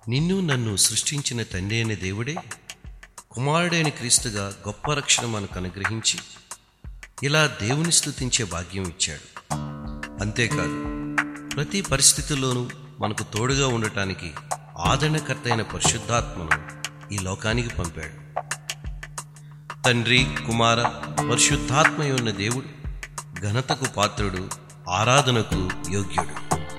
నిన్ను నన్ను సృష్టించిన తండ్రి అయిన దేవుడే కుమారుడైన క్రీస్తుగా గొప్ప రక్షణ మనకు అనుగ్రహించి ఇలా దేవుని స్తుతించే భాగ్యం ఇచ్చాడు అంతేకాదు ప్రతి పరిస్థితుల్లోనూ మనకు తోడుగా ఉండటానికి ఆదరణకర్త అయిన పరిశుద్ధాత్మను ఈ లోకానికి పంపాడు తండ్రి కుమార పరిశుద్ధాత్మయ ఉన్న దేవుడు ఘనతకు పాత్రుడు ఆరాధనకు యోగ్యుడు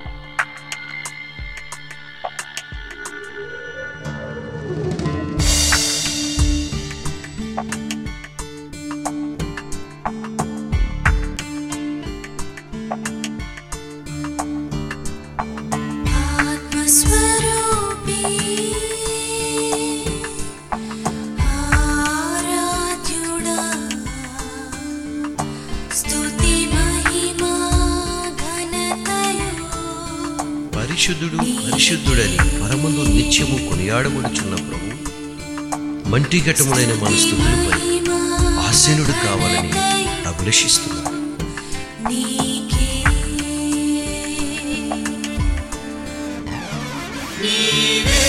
ఆత్మస్వరూపీ ఆరాధ్యుడా స్తుతి మహిమా ఘనతయు పరిశుద్ధుడు పరిశుద్ధుడని పరమందు నిత్యము కొనియాడబడుచున్న ప్రభు మంటి ఘటములైన మన స్థుతులపై ఆసీనుడు కావాలని అభిలషిస్తున్నాడు నీకే నీవే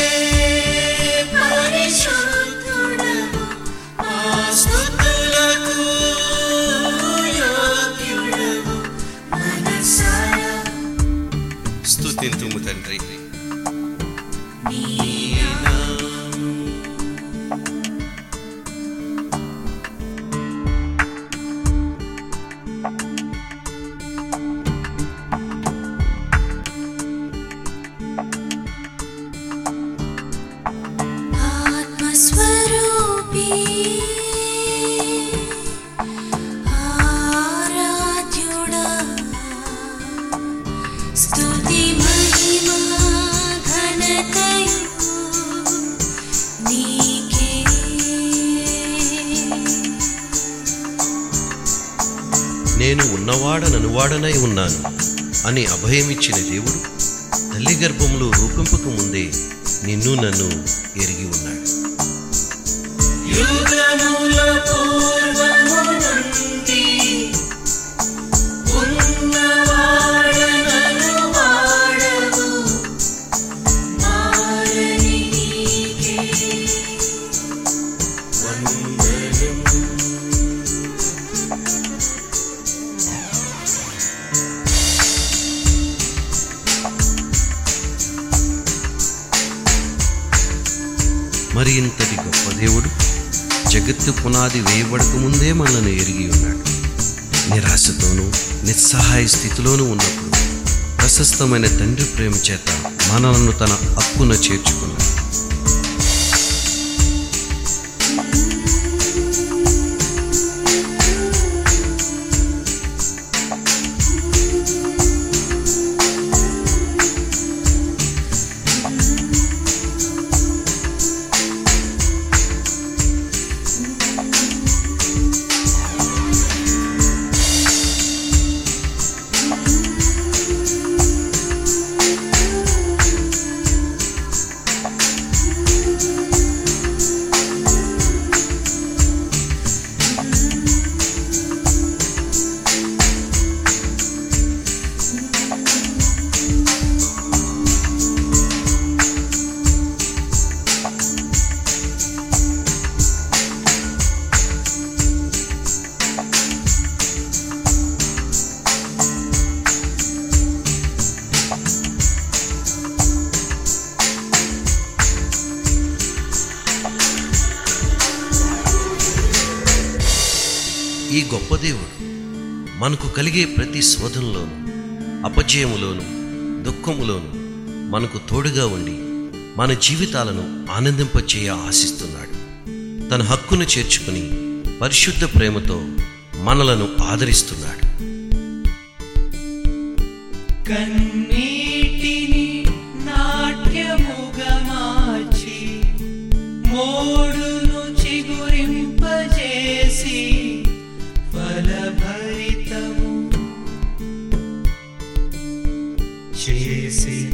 పరిశుద్ధుడవు స్తుతులకు యోగ్యుడవు మనసారా స్తుతింతుము తండ్రి ఆత్మస్వరూపీ ఆరాధ్యుడా స్తుతి మహిమా ఘనతయు నీకే నేను ఉన్నవాడననువాడనై ఉన్నాను అని అభయమిచ్చిన దేవుడు తల్లి గర్భంలో రూపింపక ముందే నిన్ను నన్ను ఎరిగి ఉన్నాడు యుగముల పూర్వము నుండి ఉన్నవాడనను వాడవు మారని నీకే మరి ఇంతటి గొప్ప దేవుడు జగత్తు పునాది వేయబడక ముందే మనల్ని ఎరిగి ఉన్నాడు నిరాశతోనూ నిస్సహాయ స్థితిలోనూ ఉన్నప్పుడు ప్రశస్తమైన తండ్రి ప్రేమ చేత మనలను తన హక్కున చేర్చుకున్నాడు ఈ గొప్ప దేవుడు మనకు కలిగే ప్రతి శోధనలోను అపజయములోను దుఃఖములోను మనకు తోడుగా ఉండి మన జీవితాలను ఆనందింపచేయ ఆశిస్తున్నాడు తన హక్కును చేర్చుకుని పరిశుద్ధ ప్రేమతో మనలను ఆదరిస్తున్నాడు కన్నీటిని నాట్యముగా మార్చి మోడును చిగురింపజేసి ఫలభరితము చేసి